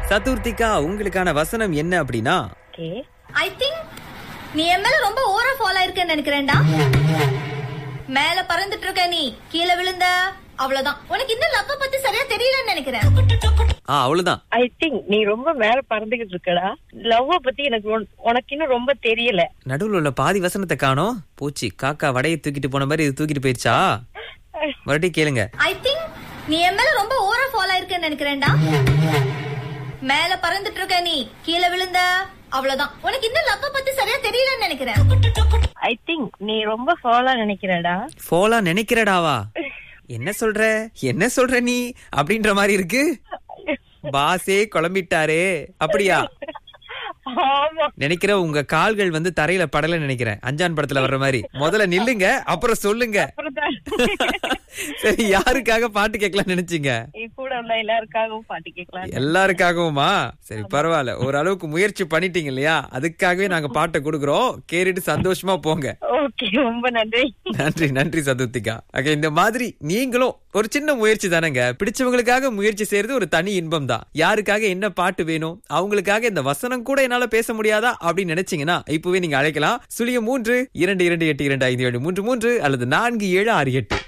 சதுர்த்திகா உங்களுக்கான வசனம் என்ன அப்படின்னா ஓகே ஐ திங்க் நீ என் மேல ரொம்ப ஓவரா ஃபாலோ இருக்கேன்னு நினைக்கிறேன்டா மேல பறந்துட்டு இருக்க நீ கீழே விழுந்த அவ்வளவுதான் உனக்கு இந்த லவ்வ பத்தி சரியா தெரியலன்னு நினைக்கிறேன் ஆ அவ்வளவுதான் ஐ திங்க் நீ ரொம்ப மேல பறந்துகிட்டு இருக்கடா லவ் பத்தி எனக்கு உன்- உனக்கு இன்னும் ரொம்ப தெரியல நடுவுல உள்ள பாதி வசனத்தை காணோம் பூச்சி காக்கா வடையை தூக்கிட்டு போன மாதிரி இது தூக்கிட்டு போயிருச்சா மறுபடியும் கேளுங்க ஐ திங்க் நீ என் மேல ரொம்ப ஓவரா ஃபாலோ இருக்கேன்னு நினைக்கிறேன்டா மேல பறந்துட்டு இருக்க நீ கீழே விழுந்த அவ்வளவுதான் உனக்கு இந்த லவ்வ பத்தி சரியா தெரியலன்னு நினைக்கிறேன் ஐ திங்க் நீ ரொம்ப ஃபாலோ நினைக்கிறடா போலா நினைக்கிறடாவா என்ன சொல்ற என்ன சொல்ற நீ அப்படின்ற மாதிரி இருக்கு பாசே குழம்பிட்டாரே அப்படியா ஆமா நினைக்கிற உங்க கால்கள் வந்து தரையில படல நினைக்கிறேன் அஞ்சான் படத்துல வர்ற மாதிரி முதல்ல நில்லுங்க அப்புறம் சொல்லுங்க அப்புறம்தான் சரி யாருக்காக பாட்டு கேட்கலாம் நினைச்சீங்க நீ கூட உள்ள எல்லாருக்காகவும் பாட்டு கேட்கலாம் எல்லாருக்காகவுமா சரி பரவாயில்ல ஓரளவுக்கு முயற்சி பண்ணிட்டீங்க இல்லையா அதுக்காகவே நாங்க பாட்டை கொடுக்குறோம் கேட்டுட்டு சந்தோஷமா போங்க ஓகே ரொம்ப நன்றி நன்றி நன்றி சதுர்த்திகா ஓகே இந்த மாதிரி நீங்களும் ஒரு சின்ன முயற்சி தானேங்க பிடிச்சவங்களுக்காக முயற்சி செய்யறது ஒரு தனி இன்பம் தான் யாருக்காக என்ன பாட்டு வேணும் அவங்களுக்காக இந்த வசனம் கூட என்னால பேச முடியாதா அப்படின்னு நினைச்சீங்கன்னா இப்பவே நீங்க அழைக்கலாம் சுழியம் மூன்று இரண்டு இரண்டு எட்டு இரண்டு ஐந்து ஏழு மூன்று மூன்று அல்லது நான்கு ஏழு ஆறு எட்டு